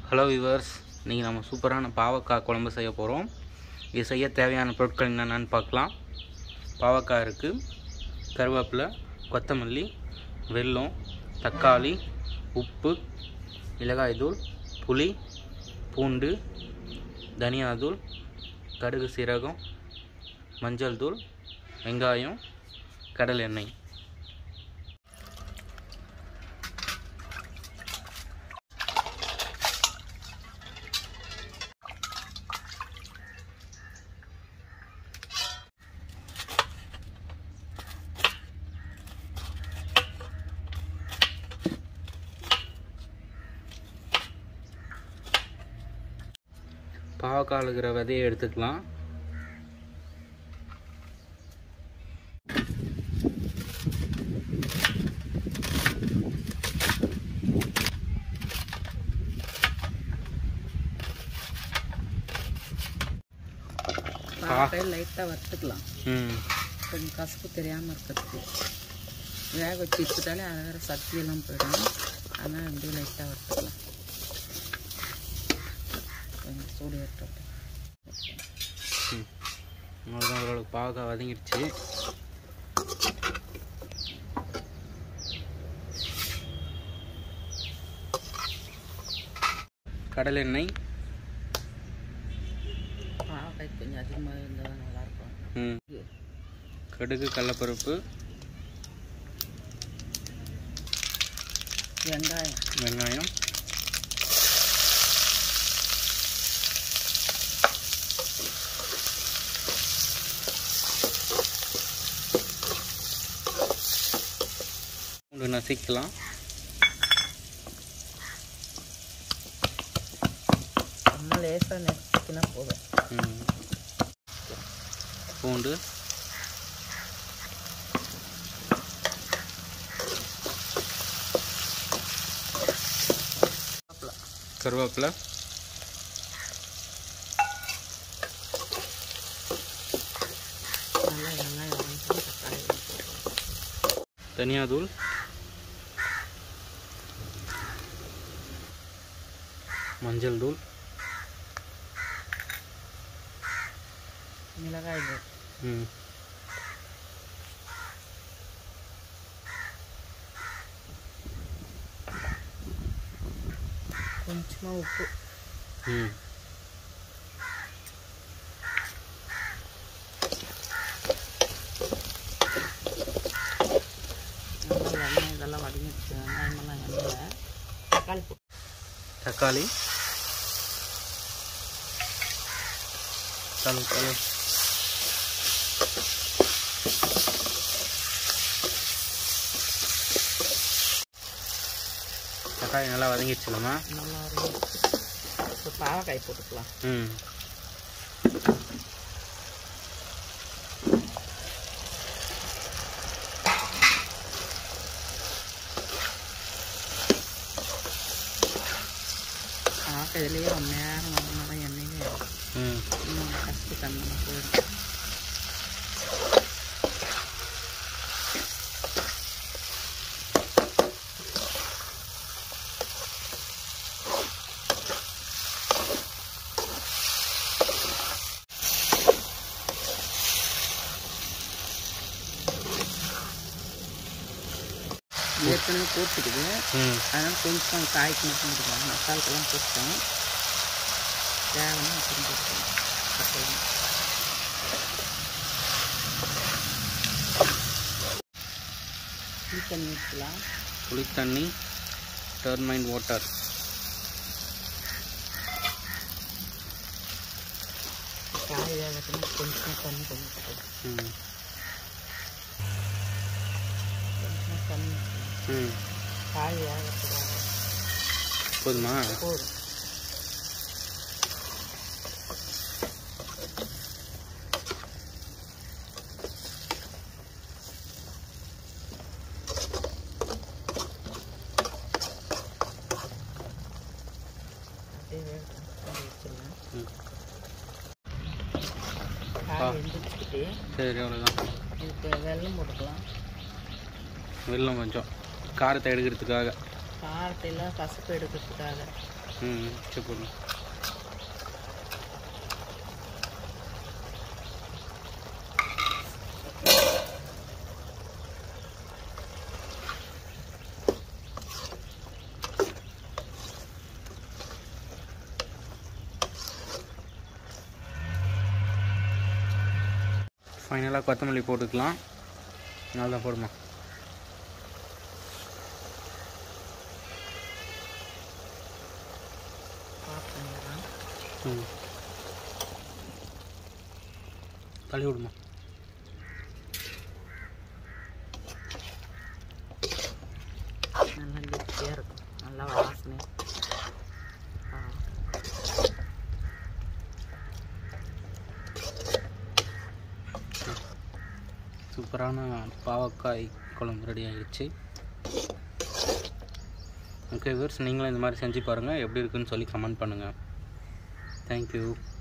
Hello viewers இன்றைக்கி நம்ம சூப்பரான பாவக்காய் குழம்பு செய்ய போகிறோம் இது செய்ய தேவையான பொருட்கள் என்னென்னு பார்க்கலாம் பாவக்காய் இருக்குது கருவேப்பிலை கொத்தமல்லி வெல்லம் தக்காளி உப்பு மிளகாய்த்தூள் புளி பூண்டு தனியாத்தூள் கடுகு சீரகம் மஞ்சள் தூள் வெங்காயம் கடல் எண்ணெய் பாவக்காய் இருக்கிற விதையை எடுத்துக்கலாம் பாவக்காய் லைட்டாக வறுத்துக்கலாம் ம் கொஞ்சம் கசப்பு தெரியாமல் இருக்கிறதுக்கு வேக வச்சு வச்சுட்டாலே அது வேறு சக்தியெல்லாம் போயிடும் அதனால் அப்படியே லைட்டாக வறுத்துக்கலாம் கொஞ்சம் சூடு ஏற்றட்டும் ம் அவ்வளோதான் ஓரளவுக்கு பாவக்காய் வதங்கிடுச்சு கடல் எண்ணெய் பாவக்காய் கொஞ்சம் அதிகமாக இருந்தால் தான் நல்லாயிருக்கும் ம் கடுகு கடலப்பருப்பு வெங்காயம் வெங்காயம் பூண்டு நசிக்கலாம் ரொம்ப லேசாக நெருக்கினா போதும் ம். பூண்டு கருவேப்பிலை நல்லா வெங்காயம் வதங்கி தக்காளி போட்டுக்கலாம் தனியாத்தூள் மஞ்சள் தூள் மிளகாய் தூள் ம் கொஞ்சமாக உப்பு ம் நல்லா வெங்காயம் இதெல்லாம் வதங்கிடுச்சு வெங்காயமெல்லாம் எண்ணெயில் தக்காளி போட்டு தக்காளி தக்காளி தக்காளி தக்காளி நல்லா வதங்கிடுச்சுலம்மா நல்லா வதங்கிடுச்சு இப்போ பாவக்காய் போட்டுக்கலாம் ம் பாவக்காய் இதுலேயே ரொம்ப நேரம் வதங்கினா தான் எண்ணெயே ம் இன்னும் கஷ்ட தன்மை போயிடும் ஏற்கனவே போட்டுக்குது ம் அதனால் கொஞ்சம் காய்க்கு மட்டும் இருக்கலாம் மசாலுக்கெல்லாம் போட்டோம் தேவைன்னா அப்புறம் போட்டுக்கலாம் தக்காளி. புளி தண்ணி ஊற்றலாம் புளி தண்ணி டர்மைன் வாட்டர் காய் வேகத்துனா கொஞ்சமாக தண்ணி கொஞ்சம் போட்டுக்கலாம் ம் கொஞ்சமாக தண்ணி ஊற்றலாம் ம் காய் வேகத்துக்காக போதுமா போதும் அப்படியே வேகட்டும். அப்படியே வச்சிடலாம். ம் காய் வெந்துட்டு சரி அவ்வளோதான் இதுக்கு வெல்லம் போட்டுக்கலாம் வெல்லம் கொஞ்சம் காரத்தை எடுக்கிறதுக்காக காரத்தையெல்லாம் கசப்பு எடுக்கிறதுக்காக ம் சரி போடுங்க ஃபைனலாக கொத்தமல்லி போட்டுக்கலாம் நல்லா தான் போடுமா ஆஃப் பண்ணிடலாம் ம் தள்ளி விடுமா நல்லா கெட்டியாக இருக்கும் நல்லா வாசனை ஆ. சூப்பரான பாவக்காய் குழம்பு ரெடி ஆகிடுச்சு ஓகே வியூர்ஸ் நீங்களும் இந்த மாதிரி செஞ்சு பாருங்கள் எப்படி இருக்குன்னு சொல்லி கமெண்ட் பண்ணுங்கள் தேங்க்யூ